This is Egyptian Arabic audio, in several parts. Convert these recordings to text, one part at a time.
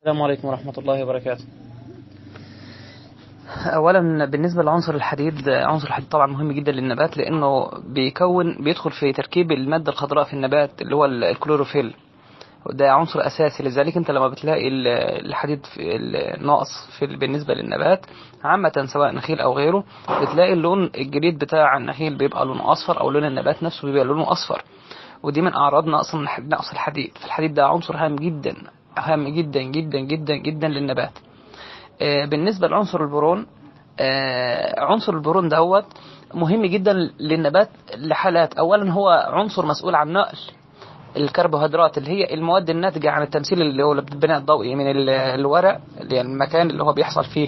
السلام عليكم ورحمة الله وبركاته أولا بالنسبة لعنصر الحديد عنصر الحديد طبعا مهم جدا للنبات لأنه بيكون بيدخل في تركيب المادة الخضراء في النبات اللي هو الكلوروفيل ده عنصر أساسي لذلك أنت لما بتلاقي الحديد في الناقص في بالنسبة للنبات عامة سواء نخيل أو غيره بتلاقي اللون الجديد بتاع النخيل بيبقى لونه أصفر أو لون النبات نفسه بيبقى لونه أصفر ودي من أعراض نقص نقص الحديد فالحديد ده عنصر هام جدا هام جدا جدا جدا جدا للنبات بالنسبة لعنصر البرون عنصر البرون دوت مهم جدا للنبات لحالات اولا هو عنصر مسؤول عن نقل الكربوهيدرات اللي هي المواد الناتجة عن التمثيل اللي هو البناء الضوئي من الورق اللي يعني المكان اللي هو بيحصل فيه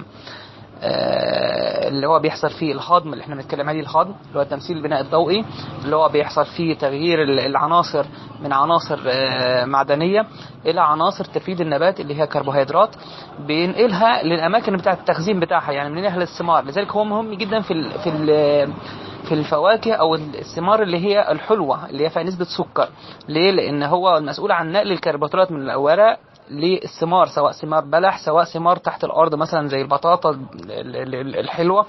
اللي هو بيحصل فيه الهضم اللي احنا بنتكلم عليه الهضم اللي هو التمثيل البناء الضوئي اللي هو بيحصل فيه تغيير العناصر من عناصر معدنية إلى عناصر تفيد النبات اللي هي كربوهيدرات بينقلها للأماكن بتاعة التخزين بتاعها يعني بننقلها للثمار لذلك هو مهم جدا في ال في ال في الفواكه او الثمار اللي هي الحلوة اللي هي فيها نسبة سكر ليه لان هو المسؤول عن نقل الكربوهيدرات من الورق للثمار سواء ثمار بلح سواء ثمار تحت الارض مثلا زي البطاطا الحلوه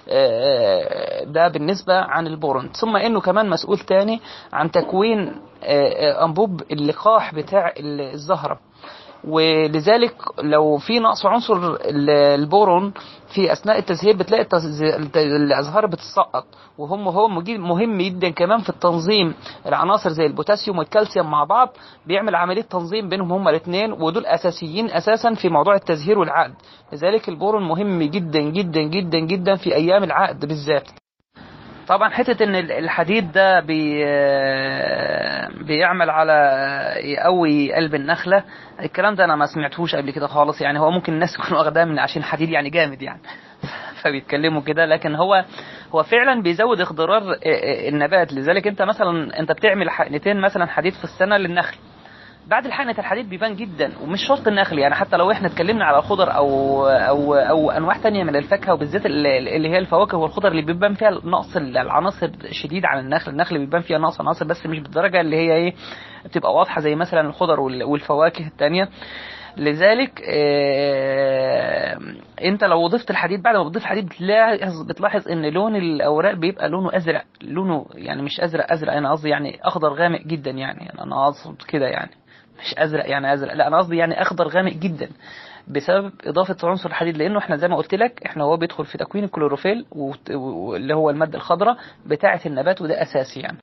ده بالنسبة عن البورون ثم انه كمان مسؤول تاني عن تكوين انبوب اللقاح بتاع الزهرة ولذلك لو في نقص عنصر البورون في اثناء التزهير بتلاقي الازهار بتسقط وهم هو مهم جدا كمان في التنظيم العناصر زي البوتاسيوم والكالسيوم مع بعض بيعمل عمليه تنظيم بينهم هما الاثنين ودول اساسيين اساسا في موضوع التزهير والعقد لذلك البورون مهم جدا جدا جدا جدا في ايام العقد بالذات طبعا حتة ان الحديد ده بي بيعمل على يقوي قلب النخلة الكلام ده انا ما سمعتهوش قبل كده خالص يعني هو ممكن الناس تكون واخداه من عشان حديد يعني جامد يعني فبيتكلموا كده لكن هو هو فعلا بيزود اخضرار النبات لذلك انت مثلا انت بتعمل حقنتين مثلا حديد في السنة للنخل بعد حقنة الحديد بيبان جدا ومش شرط النخل يعني حتى لو احنا اتكلمنا على الخضر او او او انواع تانية من الفاكهه وبالذات اللي هي الفواكه والخضر اللي بيبان فيها نقص العناصر شديد عن النخل النخل بيبان فيها نقص عناصر بس مش بالدرجه اللي هي ايه بتبقى واضحه زي مثلا الخضر والفواكه التانية لذلك اه انت لو ضفت الحديد بعد ما بتضيف حديد بتلاحظ بتلاحظ ان لون الاوراق بيبقى لونه ازرق لونه يعني مش ازرق ازرق انا قصدي يعني اخضر غامق جدا يعني انا اقصد كده يعني مش ازرق يعني ازرق لا انا قصدي يعني اخضر غامق جدا بسبب اضافه عنصر الحديد لانه احنا زي ما قلت لك احنا هو بيدخل في تكوين الكلوروفيل واللي هو الماده الخضراء بتاعه النبات وده اساسي يعني